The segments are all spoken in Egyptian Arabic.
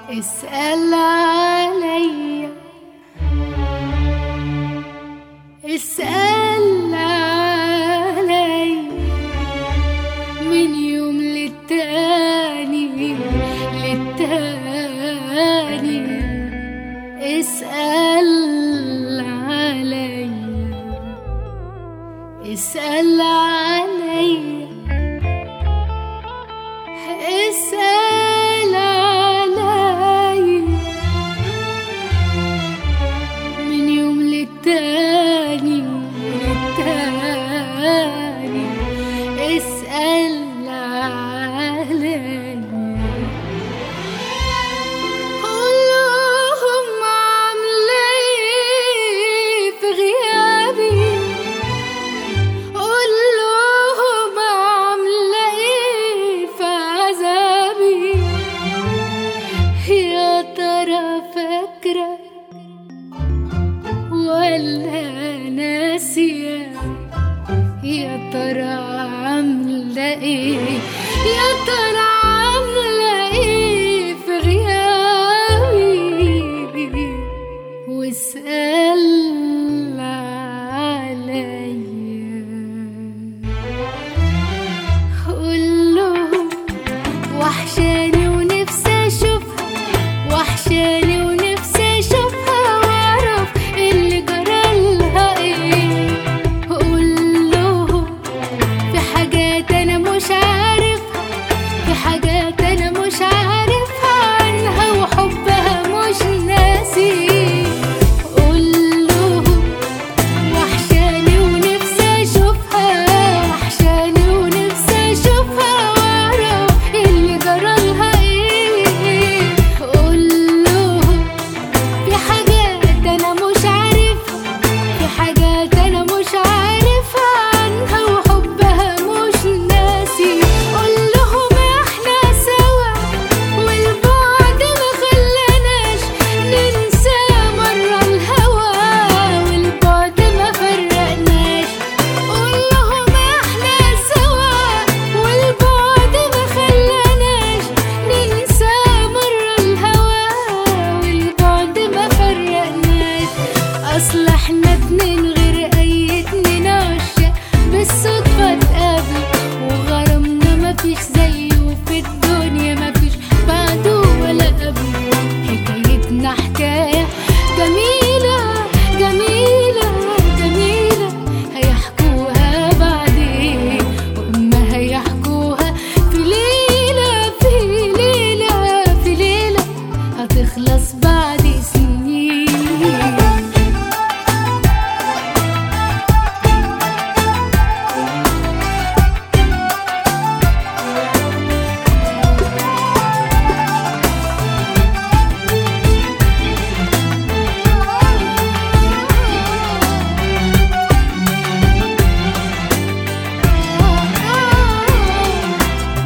اسأل عليا اسأل عليا من يوم للتاني للتاني اسأل عليا اسأل عليا اسأل عليا من يوم للتاني للتاني اسأل عليا قولهم عاملة ايه في غيابي قولهم عاملة ايه في عذابي يا ترى فاكرة ولا ناسية يا ترى عاملة ايه يا ترى عاملة ايه في غيابي واسأل عليا قولهم وحشاني ونفسي اشوفها وحشاني ونفسي اشوفها واعرف اللي جرالها ايه قولهم في حاجات انا مش عارفها في حاجات انا مش عارفها عنها وحبها مش ناسي قولهم وحشاني ونفسي اشوفها وحشاني ونفسي اشوفها واعرف اللي جرالها ايه قولهم في حاجات انا مش عارفها في حاجات انا مش عارفها عنها وحبها مش ناسي قولهم احنا سوا والبعد ما خلاناش ننسى مرة الهوى والبعد ما فرقناش قولهم احنا سوا والبعد ما خلاناش ننسى مرة الهوى والبعد ما فرقناش اصل احنا اتنين غير اي اتنين عشاق بالصدفة اتقابلوا وغرامنا مفيش زيه في الدنيا مفيش بعده ولا قبله حكايتنا حكاية جميلة جميلة جميلة هيحكوها بعدين وإما هيحكوها في ليلة في ليلة في ليلة هتخلص بعد سنين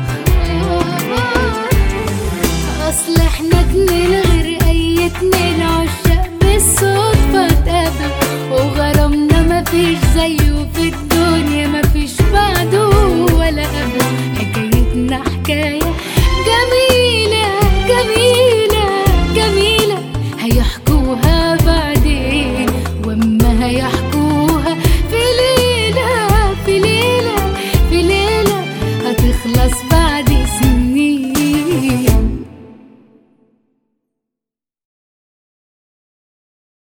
اصل احنا اتنين غير اي اتنين